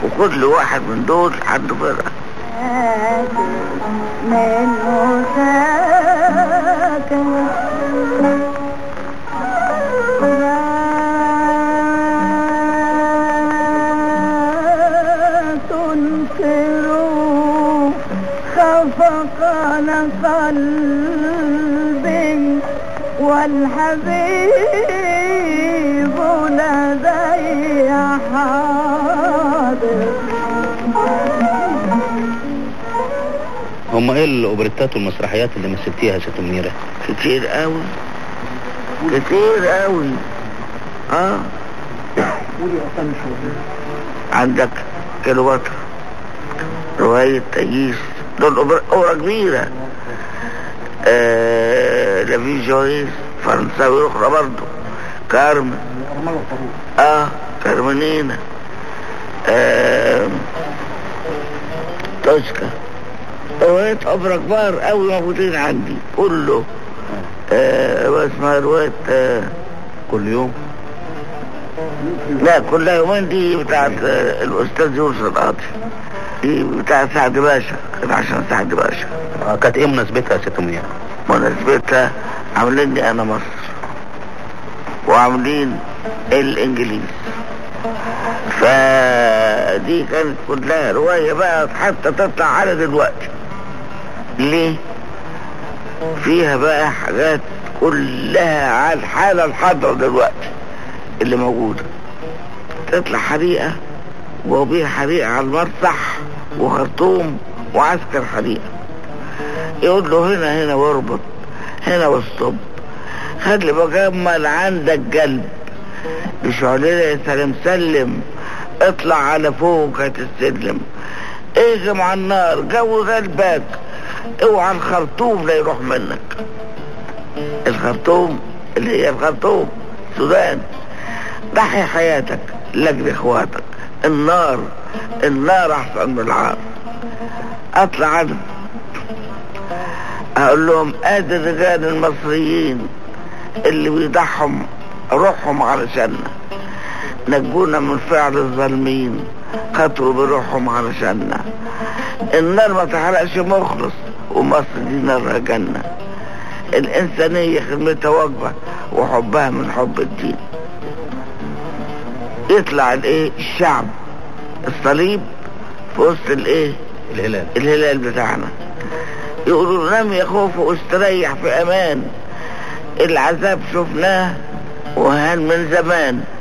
وكل واحد من دول عنده فرقة منه ساكن لا تنكروا خفق قلبي والحبيب لدي حاضر هم ايه الاوبريتات والمسرحيات اللي مثلتيها يا ست منيره كتير قوي كتير قوي اه عندك كليوباترا رواية تأييس دول أوبرا أوبرا كبيرة آه لافي جويس فرنساوي أخرى برضه كارمن اه كارمنينا آه توشكا رواية أوبرا كبار قوي موجودين عندي كله آه واسمها رواية آه كل يوم لا كلها يومين دي بتاعت آه، الأستاذ يوسف القاضي دي بتاعت سعد باشا كان عشان سعد باشا آه كانت ايه مناسبتها يا ست منيره مناسبتها عاملين لي أنا مصر وعاملين الإنجليز فدي كانت كلها رواية بقى حتى تطلع على دلوقتي ليه؟ فيها بقى حاجات كلها على الحالة الحاضرة دلوقتي اللي موجودة تطلع حريقة وبيها حريقة على المسرح وخرطوم وعسكر حريقة يقول له هنا هنا واربط هنا واستب خلي بجمل عندك قلب بشعللة يا سلام سلم اطلع على فوق هتستسلم اهجم على النار جو قلبك اوعى الخرطوم لا يروح منك الخرطوم اللي هي الخرطوم السودان ضحي حياتك لاجل اخواتك النار النار احسن من العار اطلع عنه اقول لهم ادي الرجال المصريين اللي بيضحوا روحهم علشاننا نجونا من فعل الظالمين خاطروا بروحهم علشاننا النار ما تحرقش مخلص ومصر دي نارها جنة الإنسانية خدمتها وجبة وحبها من حب الدين يطلع الايه الشعب الصليب في وسط الايه الهلال الهلال بتاعنا يقولوا نام يا خوف واستريح في امان العذاب شفناه وهان من زمان